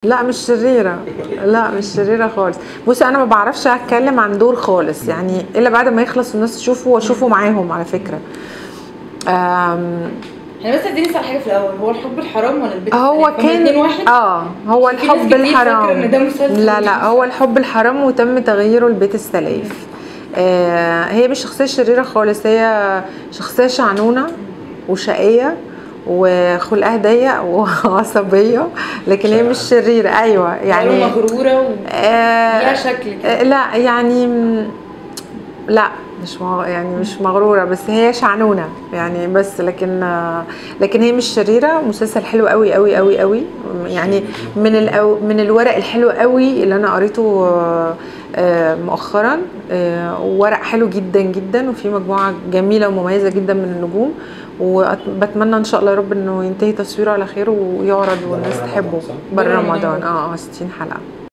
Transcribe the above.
لا مش شريرة لا مش شريرة خالص بصي انا ما بعرفش اتكلم عن دور خالص يعني الا بعد ما يخلص والناس تشوفه واشوفه معاهم على فكرة أم، احنا بس عايزين نسال حاجه في الاول هو الحب الحرام ولا البيت هو السلام؟ هما كان الاتنين واحد اه هو في ناس الحب كتير الحرام فاكرة إن ده مسلسل لا وده لا هو الحب الحرام وتم تغييره لبيت السلايف آه هي مش شخصية شريرة خالص هي شخصية شعنونة وشقية وخلقها ضيق وعصبية لكن هي مش شريرة ايوه يعني يعني مغروره و... آه ليها شكل كده. آه، لا يعني م- لا مش مغ... يعني مش مغروره بس هي شعنونه يعني بس لكن آه، لكن هي مش شريره مسلسل حلو قوي قوي قوي قوي يعني من الأو... من الورق الحلو قوي اللي انا قريته آه، آه، مؤخرا آه، ورق حلو جدا جدا وفي مجموعه جميله ومميزه جدا من النجوم وبتمنى ان شاء الله يا رب انه ينتهي تصويره على خير ويعرض والناس رمضان تحبه صح؟ بره بره رمضان رمضان. اه اه 60 حلقه